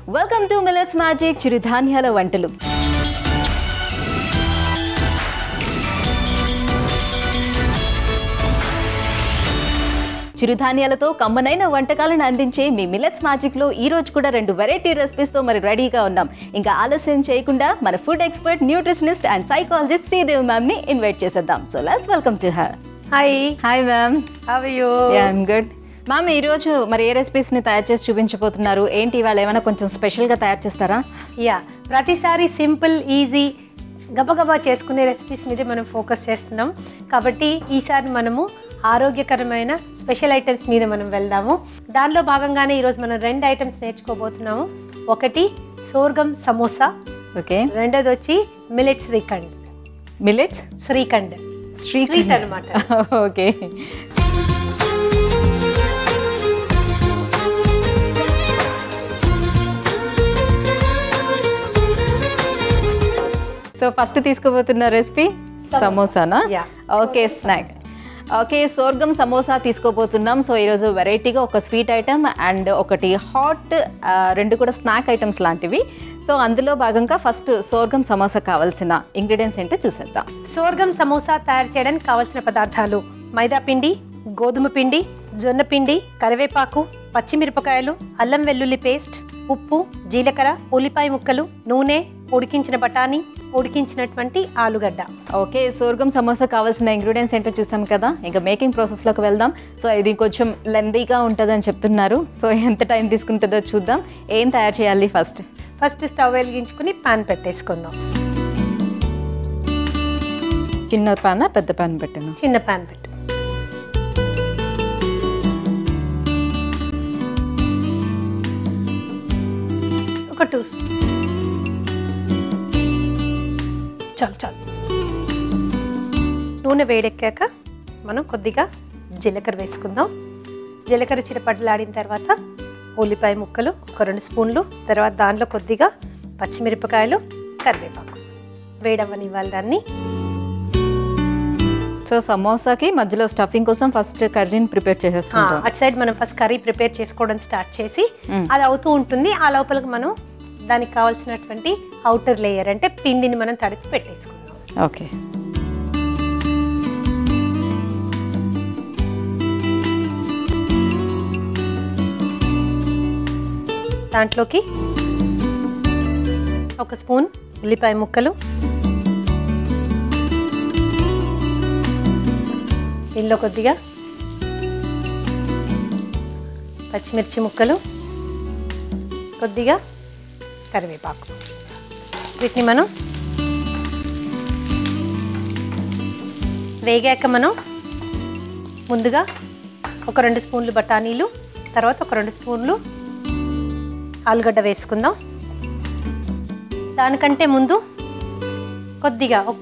Welcome to millets magic చిరుధాన్యాల వంటలు చిరుధాన్యాలతో కమ్మనైన వంటకాలను అందించే మీ మిలెట్స్ మ్యాజిక్ లో ఈ రోజు కూడా రెండు వెరైటీ రెసిపీస్ తో మరి రెడీగా ఉన్నాం ఇంకా ఆలస్యం చేయకుండా మన food expert nutritionist and psychologist Sridevi ma'am ని ఇన్వైట్ చేసేద్దాం so let's welcome to her hi hi ma'am how you I'm good ma'am ఈ రోజు మరి ఏ రెసిపీస్ ని తయారు చేసి చూపించబోతున్నారు ఏంటి ఇవాళ ఏమైనా కొంచెం స్పెషల్ గా తయారు చేస్తారా యా ప్రతిసారి సింపుల్ ఈజీ గబగబా చేసుకునే రెసిపీస్ మీదే మనం ఫోకస్ చేస్తున్నాం కాబట్టి ఈసారి మనము ఆరోగ్యకరమైన స్పెషల్ ఐటమ్స్ మీద మనం వెళ్దాము దానిలో భాగంగానే ఈరోజు మనం రెండు ఐటమ్స్ నేర్చుకోబోతున్నాము ఒకటి సోర్గం సమోసా ఓకే రెండోది వచ్చి millet shrikhand millets shrikhand shrikhand. Sweet అనమాట ఓకే సో ఫస్ట్ తీసుకోబోతున్న రెసిపీ సమోసా. సమోసానా Yeah. Okay snack okay sorghum samosa తీసుకోబోతున్నాం సో ఈరోజు వెరైటీగా ఒక స్వీట్ ఐటమ్ అండ్ ఒకటి హాట్ రెండు కూడా స్నాక్ ఐటమ్స్ లాంటివి సో అందులో భాగంగా ఫస్ట్ సోర్గం సమోసా కావాల్సిన ఇంగ్రీడియంట్స్ ఏంటో చూసేద్దాం సోర్గం సమోసా తయారు చేయడానికి కావలసిన పదార్థాలు మైదా పిండి గోధుమ పిండి జొన్న పిండి కరివేపాకు పచ్చిమిరపకాయలు అల్లం వెల్లుల్లి పేస్ట్ ఉప్పు జీలకర్ర ఉల్లిపాయ ముక్కలు నూనె ఉడికించిన బఠానీ ఉడికించినటువంటి ఆలుగడ్డ ఓకే సోర్గం సమోసా కావాల్సిన ఇంగ్రీడియంట్స్ ఏంటో చూసాం కదా ఇంకా మేకింగ్ ప్రాసెస్లోకి వెళ్దాం సో ఇది కొంచెం లెందీగా ఉంటుందని చెప్తున్నారు సో ఎంత టైం తీసుకుంటుందో చూద్దాం ఏం తయారు చేయాలి ఫస్ట్ ఫస్ట్ స్టవ్ వెలిగించుకుని పాన్ పెట్టేసుకుందాం చిన్న పాన పెద్ద పాన్ పెట్టాను చిన్న పాన్ పెట్టు ఒక టూ చాలు చాలు నూనె వేడెక్కాక మనం కొద్దిగా జీలకర్ర వేసుకుందాం జీలకర్ర చిటపట్లాడిన తర్వాత ఉల్లిపాయ ముక్కలు ఒక రెండు స్పూన్లు తర్వాత దానిలో కొద్దిగా పచ్చిమిరపకాయలు కరివేపాకు వేడవ్వనివ్వాలి దాన్ని సో సమోసాకి మధ్యలో స్టఫింగ్ కోసం ఫస్ట్ కర్రీని ప్రిపేర్ ఆ, చేసేసుకుంటాం అటు సైడ్ మనం ఫస్ట్ కర్రీ ప్రిపేర్ చేసుకోవడం స్టార్ట్ చేసి అది అవుతూ ఉంటుంది ఆ లోపలికి మనం దానికి కావాల్సినటువంటి అవుటర్ లేయర్ అంటే పిండిని మనం తడిపి పెట్టేసుకుందాం ఓకే దాంట్లోకి ఒక స్పూన్ ఉల్లిపాయ ముక్కలు దీనిలో కొద్దిగా పచ్చిమిర్చి ముక్కలు కొద్దిగా కరివేపాకు వీటిని మనం వేగాక మనం ముందుగా ఒక రెండు స్పూన్లు బఠానీలు తర్వాత ఒక రెండు స్పూన్లు ఆలుగడ్డ వేసుకుందాం దానికంటే ముందు కొద్దిగా ఒక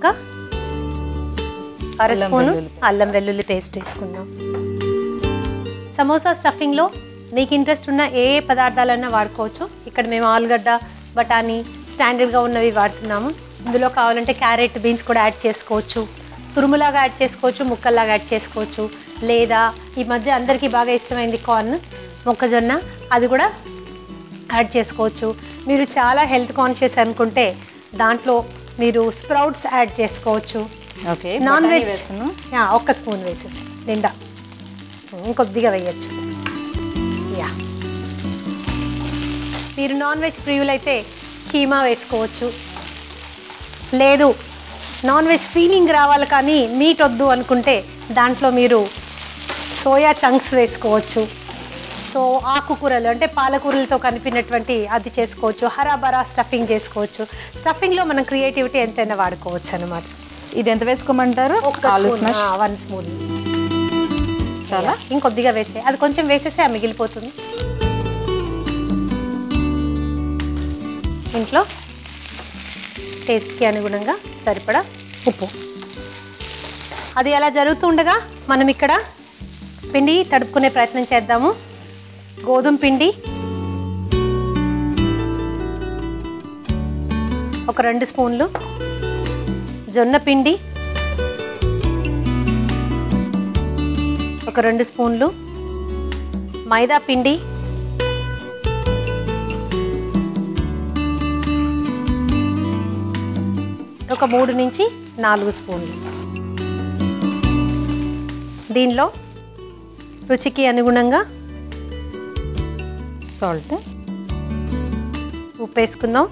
అర అల్లం స్పూను వెల్లుల్లి అల్లం వెల్లుల్లి పేస్ట్ వేసుకుందాం సమోసా స్టఫింగ్లో మీకు ఇంట్రెస్ట్ ఉన్న ఏ ఏ పదార్థాలైనా వాడుకోవచ్చు ఇక్కడ మేము ఆలుగడ్డ బఠానీ స్టాండర్డ్గా ఉన్నవి వాడుతున్నాము ఇందులో కావాలంటే క్యారెట్ బీన్స్ కూడా యాడ్ చేసుకోవచ్చు తురుములాగా యాడ్ చేసుకోవచ్చు ముక్కల్లాగా యాడ్ చేసుకోవచ్చు లేదా ఈ మధ్య అందరికీ బాగా ఇష్టమైంది కార్న్ మొక్కజొన్న అది కూడా యాడ్ చేసుకోవచ్చు మీరు చాలా హెల్త్ కాన్షియస్ అనుకుంటే దాంట్లో మీరు స్ప్రౌట్స్ యాడ్ చేసుకోవచ్చు ఓకే నాన్ వెజ్ వేస్తాను యా, ఒక్క స్పూన్ వేసేసి నిండా ఇంకొద్దిగా వేయచ్చు యా మీరు నాన్ వెజ్ ప్రియులైతే కీమా వేసుకోవచ్చు లేదు నాన్ వెజ్ ఫీలింగ్ రావాలి కానీ మీట్ వద్దు అనుకుంటే దాంట్లో మీరు సోయా చంక్స్ వేసుకోవచ్చు సో ఆకుకూరలు అంటే పాలకూరలతో కలిపినటువంటి అది చేసుకోవచ్చు హరాబరా స్టఫింగ్ చేసుకోవచ్చు స్టఫింగ్లో మనం క్రియేటివిటీ ఎంతైనా వాడుకోవచ్చు అనమాట ఇది ఎంత వేసుకోమంటారు ఆలు స్మాష్ వన్ స్పూన్ చాలా ఇంకొద్దిగా వేసే అది కొంచెం వేసేస్తే అది మిగిలిపోతుంది ఇంట్లో టేస్ట్కి అనుగుణంగా సరిపడా ఉప్పు అది అలా జరుగుతుండగా మనం ఇక్కడ పిండి తడుపుకునే ప్రయత్నం చేద్దాము గోధుమ పిండి ఒక రెండు స్పూన్లు జొన్న పిండి ఒక రెండు స్పూన్లు మైదా పిండి ఒక మూడు నుంచి నాలుగు స్పూన్లు దీనిలో రుచికి అనుగుణంగా సాల్ట్ ఉప్పు వేసుకుందాం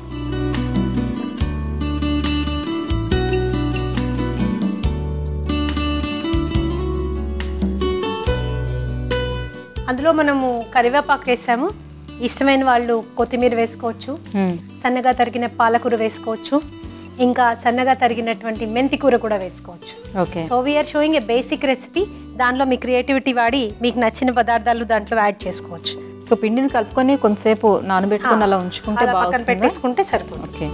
అందులో మనము కరివేపాకు వేసాము ఇష్టమైన వాళ్ళు కొత్తిమీర వేసుకోవచ్చు సన్నగా తరిగిన పాలకూర వేసుకోవచ్చు ఇంకా సన్నగా తరిగినటువంటి మెంతి కూర కూడా వేసుకోవచ్చు okay so we're showing a basic recipe దానిలో మీ క్రియేటివిటీ వాడి మీకు నచ్చిన పదార్థాలు దాంట్లో యాడ్ చేసుకోవచ్చు సో పిండిని కలుపుకొని కొంతసేపు నానబెట్టుకొని అలా ఉంచుకుంటే అలా పక్కన బాగుంటుంది పెట్టేసుకుంటే సరిపోతుంది ఓకే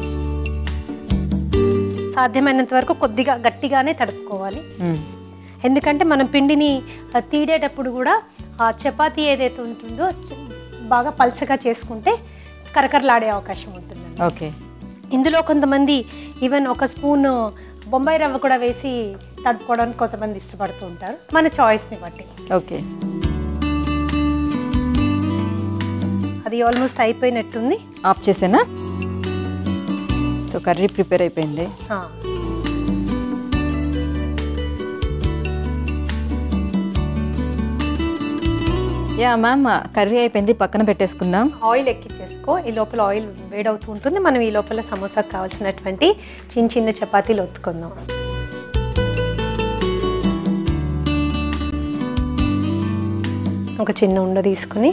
సాధ్యమైనంత వరకు కొద్దిగా గట్టిగానే తడుపుకోవాలి ఎందుకంటే మనం పిండిని ఆ, తీడేటప్పుడు కూడా ఆ చపాతీ ఏదైతే ఉంటుందో చ- బాగా పల్చగా చేసుకుంటే కరకరలాడే అవకాశం ఉంటుంది ఓకే ఇందులో కొంతమంది ఈవెన్ ఒక స్పూన్ బొంబాయి రవ్వ కూడా వేసి తడుపుకోవడానికి కొంతమంది ఇష్టపడుతూ ఉంటారు మన చాయిస్ని బట్టి ఓకే అది ఆల్మోస్ట్ అయిపోయినట్టుంది ఆఫ్ చేసేనా సో కర్రీ ప్రిపేర్ అయిపోయింది ఆ. యా మ్యామ్ కర్రీ అయిపోయింది పక్కన పెట్టేసుకుందాం ఆయిల్ ఎక్కిచ్చేసుకో ఈ లోపల ఆయిల్ వేడవుతూ ఉంటుంది మనం ఈ లోపల సమోసాకు కావాల్సినటువంటి చిన్న చిన్న చపాతీలు ఒత్తుకుందాం ఒక చిన్న ఉండ తీసుకుని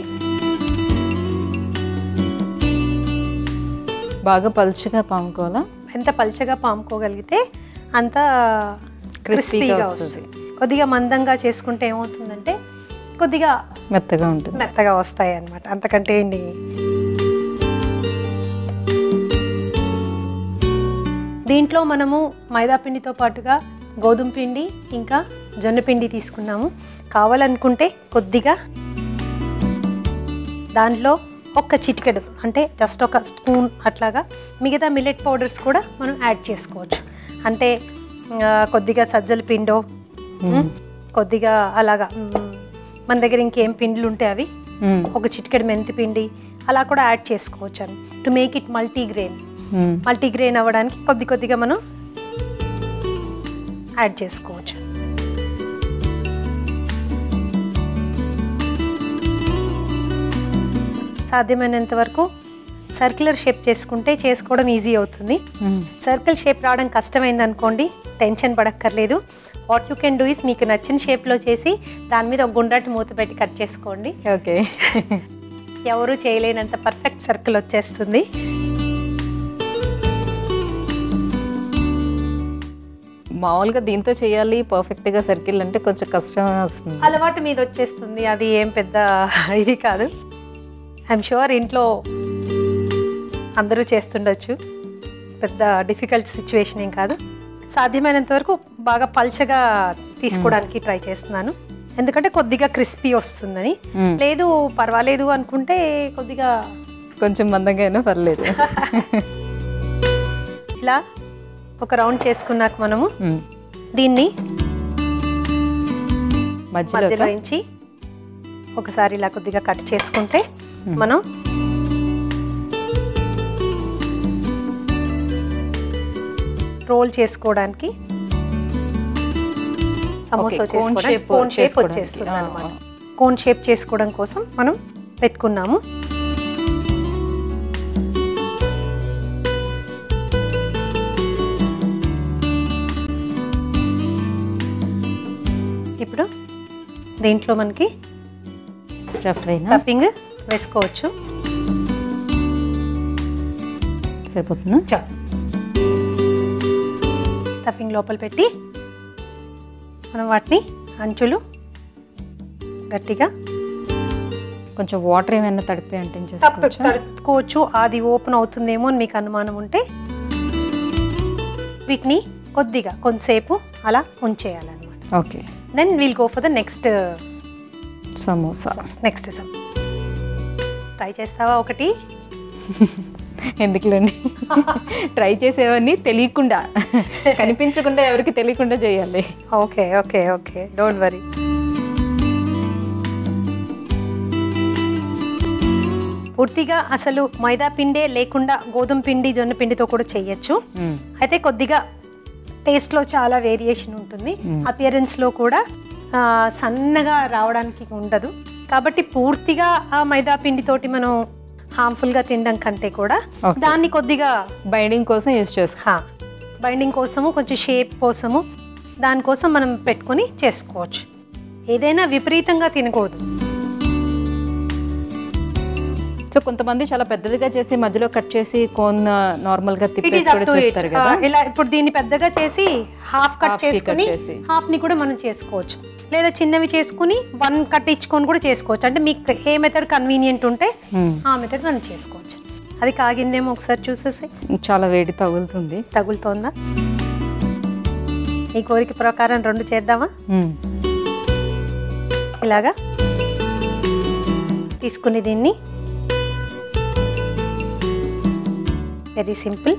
బాగా పలుచగా పాముకోవాలా ఎంత పల్చగా పాముకోగలిగితే అంత Crispy గా క్రిస్పీగా వస్తుంది. వస్తుంది కొద్దిగా మందంగా చేసుకుంటే ఏమవుతుందంటే కొద్దిగా మెత్తగా ఉంటుంది మెత్తగా వస్తాయి అన్నమాట అంతకంటే ఏంటి దీంట్లో మనము మైదా పిండితో పాటుగా గోధుమ పిండి ఇంకా జొన్న పిండి తీసుకున్నాము కావాలనుకుంటే కొద్దిగా దాంట్లో ఒక్క చిటికెడు అంటే జస్ట్ ఒక స్పూన్ అట్లాగా మిగతా మిల్లెట్ పౌడర్స్ కూడా మనం యాడ్ చేసుకోవచ్చు అంటే ఆ, కొద్దిగా సజ్జల పిండో మ్, కొద్దిగా అలాగా మ్, మన దగ్గర ఇంకేం పిండిలు ఉంటే అవి మ్మ్. ఒక చిటికెడు మెంతి పిండి అలా కూడా యాడ్ చేసుకోవచ్చు అని to make it multigrain hmm. Multigrain అవ్వడానికి కొద్ది కొద్దిగా మనం యాడ్ చేసుకోవచ్చు సాధ్యమైనంత వరకు సర్క్యులర్ షేప్ చేసుకుంటే చేసుకోవడం ఈజీ అవుతుంది మ్మ్. సర్కిల్ షేప్ రావడం కష్టమైంది అనుకోండి టెన్షన్ పడక్కర్లేదు what you can do is మీకు నచ్చిన షేప్లో చేసి దాని మీద ఒక గుండ్రటి మూత పెట్టి కట్ చేసుకోండి ఓకే ఎవరు చేయలేనంత పర్ఫెక్ట్ సర్కిల్ వచ్చేస్తుంది మామూలుగా దీంతో చేయాలి పర్ఫెక్ట్గా సర్కిల్ అంటే కొంచెం కష్టం వస్తుంది అలవాటు మీద వచ్చేస్తుంది అది ఏం పెద్ద ఇది కాదు ఐఎమ్ షూర్ ఇంట్లో అందరూ చేస్తుండొచ్చు పెద్ద డిఫికల్ట్ సిచ్యువేషన్ ఏం కాదు సాధ్యమైనంత వరకు బాగా పల్చగా తీసుకోవడానికి ట్రై చేస్తున్నాను ఎందుకంటే కొద్దిగా క్రిస్పీ వస్తుందని మ్మ్. లేదు పర్వాలేదు అనుకుంటే కొద్దిగా కొంచెం మందంగా అయినా పర్లేదు ఇలా ఒక రౌండ్ చేసుకున్నాక మనము మ్మ్. దీన్ని మధ్యలో మధ్యలో నుంచి ఒకసారి ఇలా కొద్దిగా కట్ చేసుకుంటే మనం రోల్ చేసుకోవడానికి సమోసా Okay, cone చేసుకోవడానికి shape కోన్ షేప్ చేసుకోవడానికి. వచ్చేస్తుంది ఆ, అనమాట ఆ. కోన్ షేప్ చేసుకోవడం కోసం మనం పెట్టుకున్నాము ఇప్పుడు దీంట్లో మనకి స్టఫ్ అయినా స్టఫింగ్ వేసుకోవచ్చు సరిపోతుందా చా స్టఫింగ్ లోపల పెట్టి మనం వాటిని అంచులు గట్టిగా కొంచెం వాటర్ ఏమైనా తడిపి తప్పు అంటించేసుకోవచ్చు తడుపుకోవచ్చు అది ఓపెన్ అవుతుందేమో అని మీకు అనుమానం ఉంటే వీటిని కొద్దిగా కొంతసేపు అలా ఉంచేయాలన్నమాట okay then we'll go for the next samosa next some try చేస్తావా ఒకటి ఎందుకులేండి ట్రై చేసేవన్నీ తెలియకుండా కనిపించకుండా ఎవరికి తెలియకుండా చేయాలి okay okay okay don't worry పూర్తిగా అసలు మైదా పిండే లేకుండా గోధుమ పిండి జొన్న పిండితో కూడా చేయొచ్చు మ్మ్. అయితే కొద్దిగా టేస్ట్లో చాలా వేరియేషన్ ఉంటుంది అపియరెన్స్లో కూడా ఆ, సన్నగా రావడానికి ఉండదు కాబట్టి పూర్తిగా ఆ మైదా పిండితోటి మనం హార్మ్ఫుల్గా తినడం కంటే కూడా Okay. దాన్ని కొద్దిగా బైండింగ్ కోసం యూస్ చేసుకో బైండింగ్ కోసము కొంచెం షేప్ కోసము దానికోసం మనం పెట్టుకొని చేసుకోవచ్చు ఏదైనా విపరీతంగా తినకూడదు సో కొంతమంది చాలా పెద్దదిగా చేసి మధ్యలో కట్ చేసి కోన్ నార్మల్ గా ఇట్ తిప్పేసి ఈస్ అప్ కూడా టు చేస్తారు కదా ఇలా ఇప్పుడు దీన్ని పెద్దగా చేసి హాఫ్ కట్ Half కి cut చేసుకుని చేసి. హాఫ్ ని కూడా మనం చేసుకోవచ్చు లేదా చిన్నవి చేసుకుని వన్ కట్ ఇచ్చుకొని కూడా చేసుకోవచ్చు అంటే మీకు ఏ మెథడ్ కన్వీనియంట్ ఉంటే Hmm. ఆ మెథడ్ మనం చేసుకోవచ్చు అది కాగిందేమో ఒకసారి చూసేసి చాలా వేడి తగులుతుంది తగులుతోందా ఈ కోరిక ప్రకారం రెండు చేద్దామా మ్మ్. ఇలాగా తీసుకుని దీన్ని very simple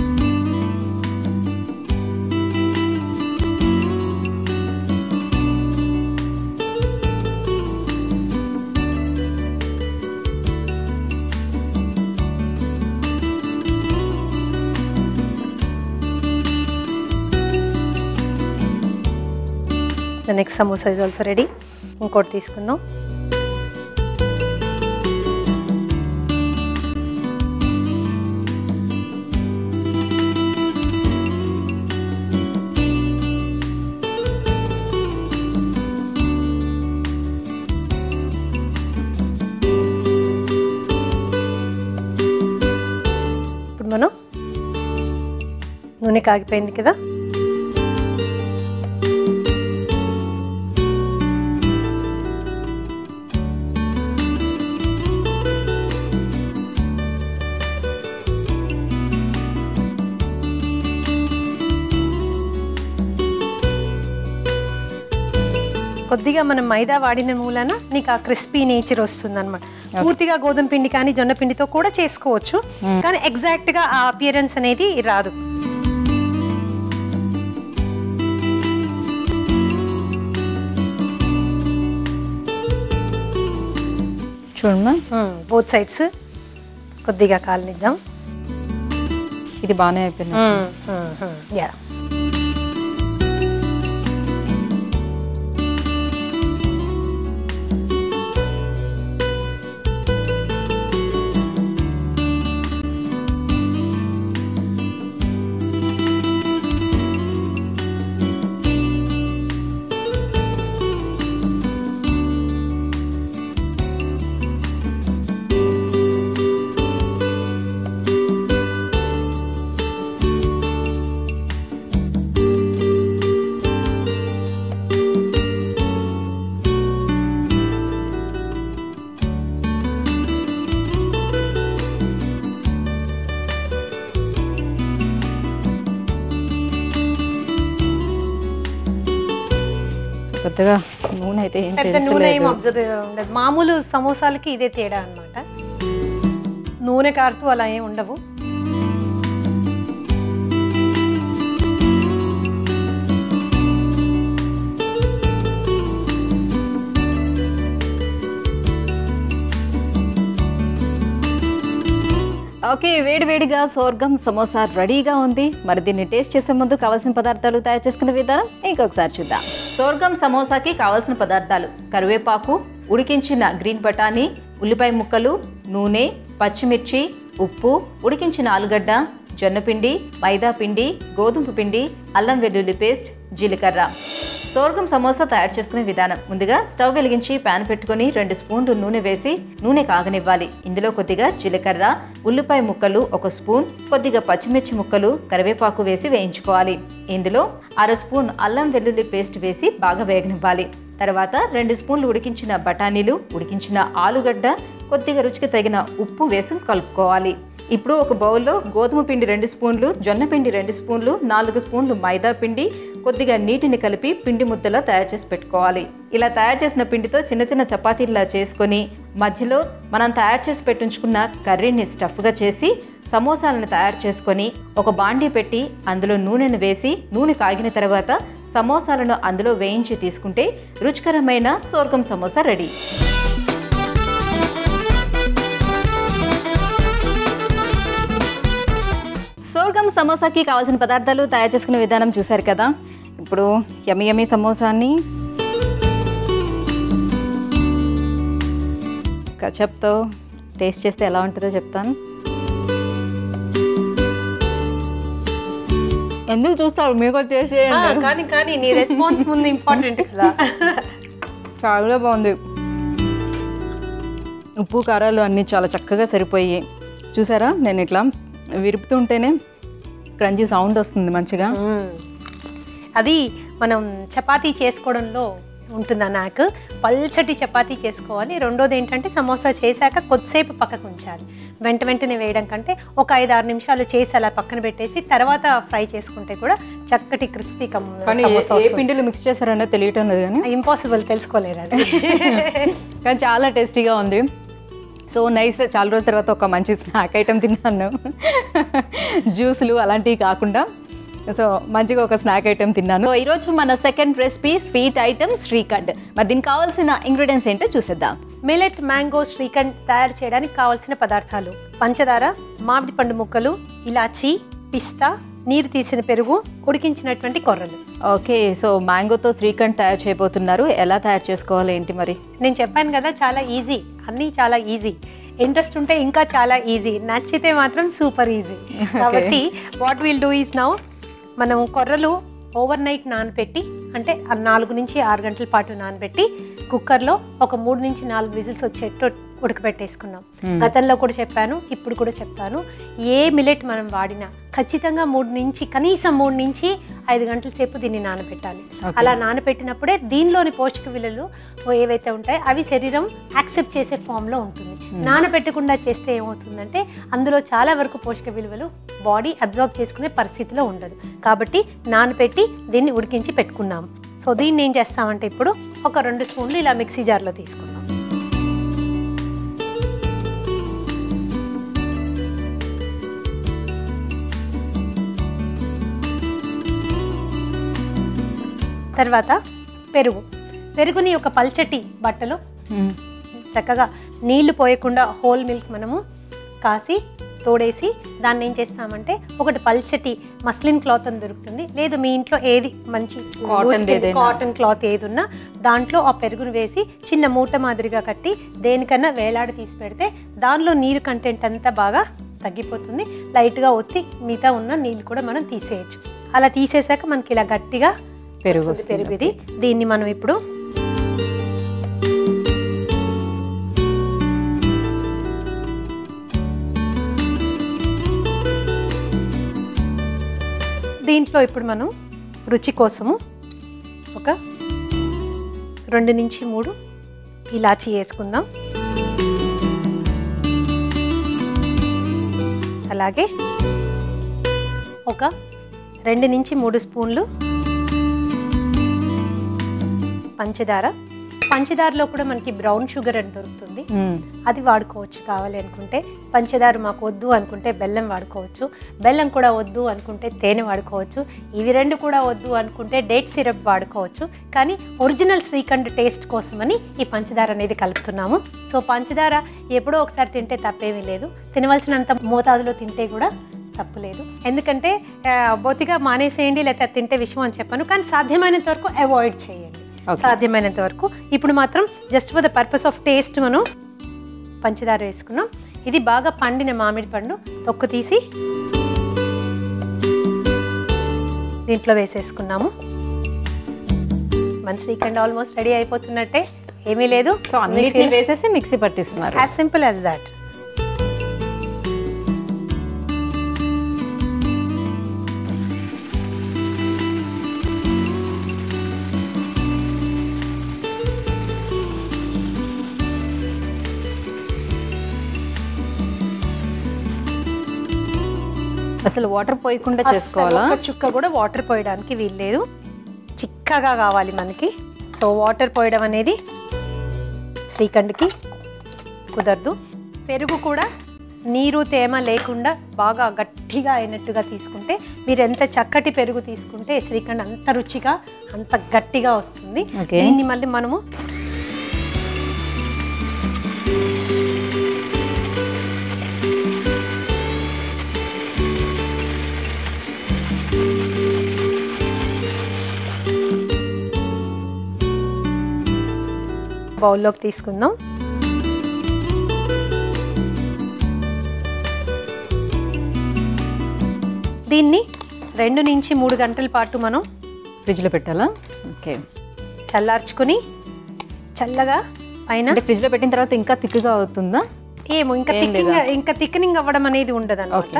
the next samosa is also ready ఇంకోటి తీసుకుందాం ఇప్పుడు మనం నూనె కాగిపోయింది కదా కొద్దిగా మనం మైదా వాడిన మూలన నీకు ఆ క్రిస్పీ నేచర్ వస్తుంది అనమాట పూర్తిగా గోధుమ పిండి కానీ జొన్న పిండితో కూడా చేసుకోవచ్చు కానీ ఎగ్జాక్ట్ గా ఆ అపియరెన్స్ అనేది రాదు చూడమ్మా బోత్ సైడ్స్ కొద్దిగా కాలనిద్దాం ఇది బాగానే అయిపోయింది యా సో పెద్దగా నూనె అయితే ఏం పెద్ద నూనె ఏం తెలుసు అబ్జర్వ్ ఉండదు మామూలు సమోసాలకి ఇదే తేడా అన్నమాట నూనె కారుతూ అలా ఏం ఉండవు ఓకే వేడి వేడిగా సోర్గం సమోసా రెడీగా ఉంది మరి దీన్ని టేస్ట్ చేసే ముందు కావాల్సిన పదార్థాలు తయారు చేసుకునే విధానం ఇంకొకసారి చూద్దాం సోర్గం సమోసాకి కావాల్సిన పదార్థాలు కరివేపాకు ఉడికించిన గ్రీన్ బఠానీ ఉల్లిపాయ ముక్కలు నూనె పచ్చిమిర్చి ఉప్పు ఉడికించిన ఆలుగడ్డ జొన్నపిండి మైదా పిండి గోధుమ పిండి అల్లం వెల్లుల్లి పేస్ట్ జీలకర్ర సోర్గం సమోసా తయారు చేసుకునే విధానం ముందుగా స్టవ్ వెలిగించి పాన్ పెట్టుకొని రెండు స్పూన్లు నూనె వేసి నూనె కాగనివ్వాలి ఇందులో కొద్దిగా జీలకర్ర ఉల్లిపాయ ముక్కలు ఒక స్పూన్ కొద్దిగా పచ్చిమిర్చి ముక్కలు కరివేపాకు వేసి వేయించుకోవాలి ఇందులో అర స్పూన్ అల్లం వెల్లుల్లి పేస్ట్ వేసి బాగా వేగనివ్వాలి తర్వాత రెండు స్పూన్లు ఉడికించిన బఠానీలు ఉడికించిన ఆలుగడ్డ కొద్దిగా రుచికి తగిన ఉప్పు వేసి కలుపుకోవాలి ఇప్పుడు ఒక బౌల్లో గోధుమ పిండి రెండు స్పూన్లు జొన్న పిండి రెండు స్పూన్లు నాలుగు స్పూన్లు మైదా పిండి కొద్దిగా నీటిని కలిపి పిండి ముద్దలా తయారు చేసి పెట్టుకోవాలి ఇలా తయారు చేసిన పిండితో చిన్న చిన్న చపాతీల్లా చేసుకొని మధ్యలో మనం తయారు చేసి పెట్టుంచుకున్న కర్రీని స్టఫ్గా చేసి సమోసాలను తయారు చేసుకొని ఒక బాండీ పెట్టి అందులో నూనెను వేసి నూనె కాగిన తర్వాత సమోసాలను అందులో వేయించి తీసుకుంటే రుచికరమైన sorghum samosa ready so sorghum సమోసాకి కావాల్సిన పదార్థాలు తయారు చేసుకునే విధానం చూశారు కదా ఇప్పుడు యమి యమి సమోసాని కచప్తో టేస్ట్ చేస్తే ఎలా ఉంటుందో చెప్తాను ఎందుకు చూస్తారు మీకు టేస్ట్ చేయండి కానీ కానీ నీ రెస్పాన్స్ ముందు ఇంపార్టెంట్ కదా చాలా బాగుంది ఉప్పు కారాలు అన్నీ చాలా చక్కగా సరిపోయి చూసారా నేను ఇట్లా విరుపుతుంటేనే క్రంచీ సౌండ్ వస్తుంది మంచిగా మ్మ్. అది మనం చపాతీ చేసుకోవడంలో ఉంటుంది ఆ నాకు పల్చటి చపాతీ చేసుకోవాలి రెండోది ఏంటంటే సమోసా చేశాక కొద్దిసేపు పక్కకు ఉంచాలి వెంట వెంటనే వేయడం కంటే ఒక ఐదు ఆరు నిమిషాలు చేసి అలా పక్కన పెట్టేసి తర్వాత ఫ్రై చేసుకుంటే కూడా చక్కటి క్రిస్పీ కమ్ కానీ ఏ- ఏ పిండిలు మిక్స్ చేశారనే తెలియటం లేదు కానీ ఇంపాసిబుల్ తెలుసుకోలేరు అది కానీ చాలా టేస్టీగా ఉంది సో నైస్ చాలా రోజుల తర్వాత ఒక మంచి స్నాక్ ఐటెం తిన్నాను జ్యూసులు అలాంటివి కాకుండా సో మంచిగా ఒక స్నాక్ ఐటెం తిన్నాను సో ఈరోజు మన second recipe sweet item shrikhand మరి దీనికి కావాల్సిన ఇంగ్రీడియంట్స్ ఏంటో చూసేద్దాం మిలెట్ మ్యాంగో శ్రీఖండ్ తయారు చేయడానికి కావాల్సిన పదార్థాలు పంచదార మామిడి పండు ముక్కలు ఇలాచి పిస్తా నీరు తీసిన పెరుగు ఉడికించినటువంటి కొర్రలు ఓకే సో మ్యాంగోతో శ్రీఖండ్ తయారు చేయబోతున్నారు ఎలా తయారు చేసుకోవాలి ఏంటి మరి నేను చెప్పాను కదా చాలా ఈజీ అన్నీ చాలా ఈజీ ఇంట్రెస్ట్ ఉంటే ఇంకా చాలా ఈజీ నచ్చితే మాత్రం సూపర్ ఈజీ కాబట్టి what will do is now మనం కొర్రలు ఓవర్ నైట్ నానబెట్టి అంటే ఆ నాలుగు నుంచి ఆరు గంటల పాటు నానబెట్టి కుక్కర్లో ఒక మూడు నుంచి నాలుగు విజిల్స్ వచ్చేట్టు ఉడకబెట్టేసుకున్నాం గతంలో కూడా చెప్పాను ఇప్పుడు కూడా చెప్తాను ఏ మిలెట్ మనం వాడినా ఖచ్చితంగా మూడు నుంచి కనీసం మూడు నుంచి ఐదు గంటల సేపు దీన్ని నానబెట్టాలి అలా నానబెట్టినప్పుడే దీనిలోని పోషక విలువలు ఏవైతే ఉంటాయో అవి శరీరం యాక్సెప్ట్ చేసే ఫామ్లో ఉంటుంది నానబెట్టకుండా చేస్తే ఏమవుతుందంటే అందులో చాలా వరకు పోషక విలువలు బాడీ అబ్జర్వ్ చేసుకునే పరిస్థితిలో ఉండదు కాబట్టి నానబెట్టి దీన్ని ఉడికించి పెట్టుకున్నాం సో దీన్ని ఏం చేస్తామంటే ఇప్పుడు ఒక రెండు స్పూన్లు ఇలా మిక్సీ జార్లో తీసుకుందాం తర్వాత పెరుగు పెరుగుని ఒక పల్చటి బట్టలో చక్కగా నీళ్లు పోయకుండా హోల్ మిల్క్ మనము కాసి తోడేసి దాన్ని ఏం చేస్తామంటే ఒకటి పల్చటి మస్లిన్ క్లాత్ అని దొరుకుతుంది లేదు మీ ఇంట్లో ఏది మంచి Cotton ది ఏదైనా. కాటన్ క్లాత్ ఏది ఉన్నా దాంట్లో ఆ పెరుగును వేసి చిన్న మూట మాదిరిగా కట్టి దేనికన్నా వేలాడి తీసి పెడితే దానిలో నీరు కంటెంట్ అంతా బాగా తగ్గిపోతుంది లైట్గా ఒత్తి మిగతా ఉన్న నీళ్ళు కూడా మనం తీసేయచ్చు అలా తీసేసాక మనకి ఇలా గట్టిగా పెరుగు వస్తుంది పెరుగు ఇది దీన్ని మనం ఇప్పుడు దీంట్లో ఇప్పుడు మనం రుచి కోసము ఒక రెండు నుంచి మూడు ఇలాచి వేసుకుందాం అలాగే ఒక రెండు నుంచి మూడు స్పూన్లు పంచదార పంచదారలో కూడా మనకి బ్రౌన్ షుగర్ అని దొరుకుతుంది అది వాడుకోవచ్చు కావాలి అనుకుంటే పంచదార మాకు వద్దు అనుకుంటే బెల్లం వాడుకోవచ్చు బెల్లం కూడా వద్దు అనుకుంటే తేనె వాడుకోవచ్చు ఇవి రెండు కూడా వద్దు అనుకుంటే డేట్ సిరప్ వాడుకోవచ్చు కానీ ఒరిజినల్ శ్రీఖండ్ టేస్ట్ కోసమని ఈ పంచదార అనేది కలుపుతున్నాము సో పంచదార ఎప్పుడో ఒకసారి తింటే తప్పేమీ లేదు తినవలసినంత మోతాదులో తింటే కూడా తప్పు లేదు ఎందుకంటే ఆ, బొత్తిగా మానేసేయండి లేకపోతే తింటే విషయం అని చెప్పాను కానీ సాధ్యమైనంత వరకు అవాయిడ్ చేయండి Okay. సాధ్యమైనంత వరకు ఇప్పుడు మాత్రం just for the purpose of taste మనం పంచదార వేసుకున్నాం ఇది బాగా పండిన మామిడి పండు తొక్కు తీసి దీంట్లో వేసేసుకున్నాము మన శ్రీఖండ్ ఆల్మోస్ట్ రెడీ అయిపోతున్నట్టే ఏమీ లేదు సో అన్నిటిని వేసేసి మిక్సీ పట్టిస్తున్నారు యాజ్ సింపుల్ యాజ్ దాట్ అసలు వాటర్ పోయకుండా చేసుకోవాలా ఒక చుక్క కూడా వాటర్ పోయడానికి వీల్లేదు చిక్కగా కావాలి మనకి సో వాటర్ పోయడం అనేది శ్రీఖండ్కి కుదరదు పెరుగు కూడా నీరు తేమ లేకుండా బాగా గట్టిగా అయినట్టుగా తీసుకుంటే మీరు ఎంత చక్కటి పెరుగు తీసుకుంటే శ్రీఖండ్ అంత రుచిగా అంత గట్టిగా వస్తుంది Okay. దీన్ని మళ్ళీ మనము బౌల్లోకి తీసుకుందాం దీన్ని రెండు నుంచి మూడు గంటల పాటు మనం ఫ్రిడ్జ్లో పెట్టాలా ఓకే చల్లార్చుకుని చల్లగా పైన అంటే ఫ్రిడ్జ్లో పెట్టిన తర్వాత ఇంకా థిక్గా అవుతుందా ఏమో ఇంకా ఏం థిక్కింగ్ ఇంకా థిక్నింగ్ అవ్వడం అనేది ఉండదు అనమాట Okay.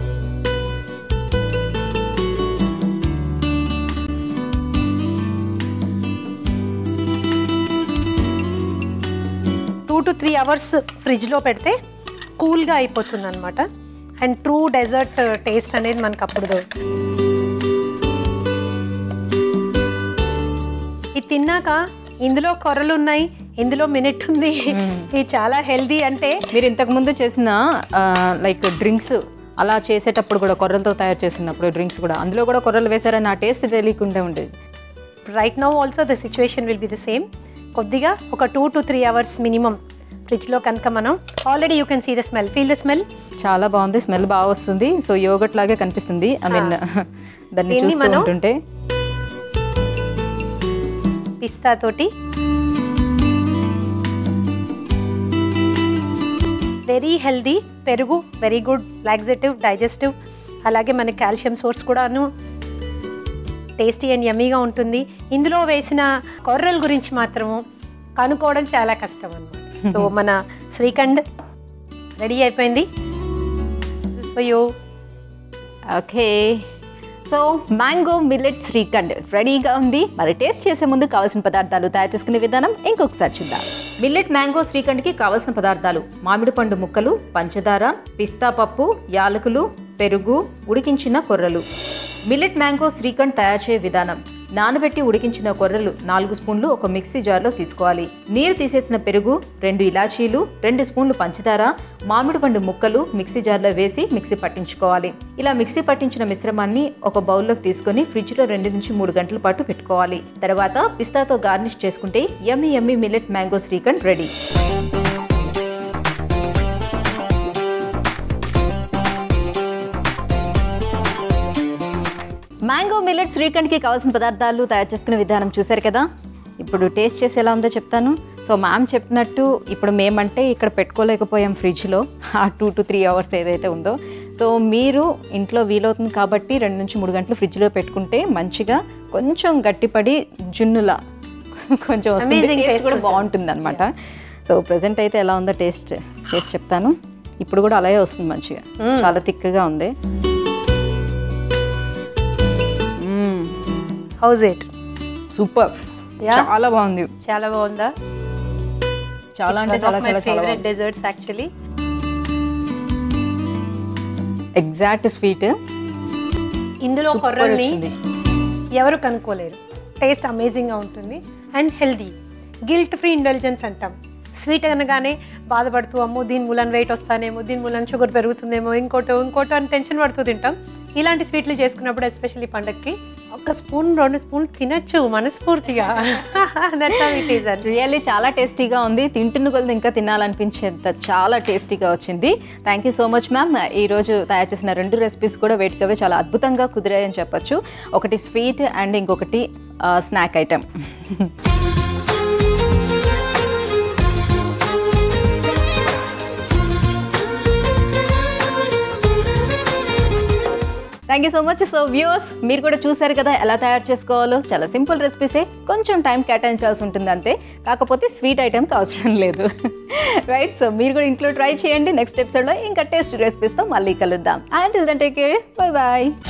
Two to three hours ఫ్రిడ్జ్లో పెడితే కూల్గా అయిపోతుంది అనమాట అండ్ ట్రూ డెజర్ట్ టేస్ట్ అనేది మనకు అప్పుడు దొరుకుతుంది ఇది తిన్నాక ఇందులో కొర్రలు ఉన్నాయి ఇందులో మినిట్ ఉంది ఇది చాలా హెల్దీ అంటే మీరు ఇంతకు ముందు చేసిన లైక్ డ్రింక్స్ అలా చేసేటప్పుడు కూడా కొర్రలతో తయారు చేసినప్పుడు డ్రింక్స్ కూడా అందులో కూడా కొర్రలు వేసారని ఆ టేస్ట్ తెలియకుండా ఉండేది right now also the situation will be the same కొద్దిగా ఒక two to three hours minimum ఫ్రిడ్జ్లో కనుక మనం already you can see the smell feel the smell చాలా బాగుంది స్మెల్ బాగా వస్తుంది సో యోగట్ లాగే కనిపిస్తుంది ఐ మీన్ దాన్ని దీన్ని చూస్తూ మనం- ఉంటుంటే పిస్తా తోటి వెరీ హెల్దీ పెరుగు వెరీ గుడ్ లాక్సేటివ్ డైజెస్టివ్ అలాగే మనకి కాల్షియం సోర్స్ కూడాను టేస్టీ అండ్ యమ్మీగా ఉంటుంది ఇందులో వేసిన కొర్రల గురించి మాత్రము కనుక్కోవడం చాలా కష్టం అన్నమాట సో మన శ్రీఖండ్ రెడీ అయిపోయింది అయ్యో okay so mango millet shrikhand రెడీగా ఉంది మరి టేస్ట్ చేసే ముందు కావాల్సిన పదార్థాలు తయారు చేసుకునే విధానం ఇంకొకసారి చూద్దాం మిల్లెట్ మ్యాంగో శ్రీఖండ్కి కావాల్సిన పదార్థాలు మామిడి పండు ముక్కలు పంచదార పిస్తా పప్పు యాలకులు పెరుగు ఉడికించిన కొర్రలు మిల్లెట్ మ్యాంగో శ్రీఖండ్ తయారు చేయ విధానం నానబెట్టి ఉడికించిన కొర్రలు నాలుగు స్పూన్లు ఒక మిక్సీ జార్లో తీసుకోవాలి నీరు తీసేసిన పెరుగు రెండు ఇలాచీలు రెండు స్పూన్లు పంచదార మామిడి పండు ముక్కలు మిక్సీ జార్లో వేసి మిక్సీ పట్టించుకోవాలి ఇలా మిక్సీ పట్టించిన మిశ్రమాన్ని ఒక బౌల్లోకి తీసుకొని ఫ్రిడ్జ్లో రెండు నుంచి మూడు గంటల పాటు పెట్టుకోవాలి తర్వాత పిస్తాతో గార్నిష్ చేసుకుంటే yummy yummy millet mango shrikhand ready mango millet శ్రీఖండ్కి కావాల్సిన పదార్థాలు తయారు చేసుకునే విధానం చూశారు కదా ఇప్పుడు టేస్ట్ చేసి ఎలా ఉందో చెప్తాను సో మ్యామ్ చెప్పినట్టు ఇప్పుడు మేమంటే ఇక్కడ పెట్టుకోలేకపోయాం ఫ్రిడ్జ్లో ఆ టూ టు త్రీ అవర్స్ ఏదైతే ఉందో సో మీరు ఇంట్లో వీలవుతుంది కాబట్టి రెండు నుంచి మూడు గంటలు ఫ్రిడ్జ్లో పెట్టుకుంటే మంచిగా కొంచెం గట్టిపడి జున్నులా కొంచెం వస్తుంది. Amazing Taste taste కూడా ఉంటుంది. బాగుంటుంది అనమాట సో ప్రజెంట్ అయితే ఎలా ఉందో టేస్ట్ చేసి చెప్తాను ఇప్పుడు కూడా అలాగే వస్తుంది మంచిగా చాలా థిక్గా ఉంది హౌస్ ఇట్ సూపర్ Yeah. చాలా బాగుంది చాలా బాగుందా చాలా అంటే చాలా చాలా చాలా favourite desserts actually exact sweet ఇందులో కొర్రల్ని ఎవరు కనుక్కోలేరు టేస్ట్ అమేజింగ్గా ఉంటుంది and healthy guilt free intelligence అంటాం స్వీట్ అనగానే బాధపడుతూ అమ్మో దీని మూలన వెయిట్ వస్తానేమో దీని మూలన షుగర్ పెరుగుతుందేమో ఇంకోటో ఇంకోటో అని టెన్షన్ పడుతూ తింటాం ఇలాంటి స్వీట్లు చేసుకున్నప్పుడు ఎస్పెషల్లీ పండగకి ఒక స్పూన్ రెండు స్పూన్ తినచ్చు మనస్ఫూర్తిగా that's how it is and really చాలా టేస్టీగా ఉంది తింటున్న కొలది ఇంకా తినాలనిపించేంత చాలా టేస్టీగా వచ్చింది thank you so much ma'am ఈరోజు తయారు చేసిన రెండు రెసిపీస్ కూడా వేటికవే చాలా అద్భుతంగా కుదిరాయని చెప్పొచ్చు ఒకటి స్వీట్ అండ్ ఇంకొకటి snack item thank you so much so views మీరు కూడా చూసారు కదా ఎలా తయారు చేసుకోవాలో చాలా సింపుల్ రెసిపీసే కొంచెం టైం కేటాయించాల్సి ఉంటుంది అంతే కాకపోతే స్వీట్ ఐటెంకి అవసరం లేదు రైట్ సో మీరు కూడా ఇంట్లో ట్రై చేయండి నెక్స్ట్ ఎపిసోడ్లో ఇంకా టేస్ట్ రెసిపీస్తో మళ్ళీ కలుద్దాం and take care bye bye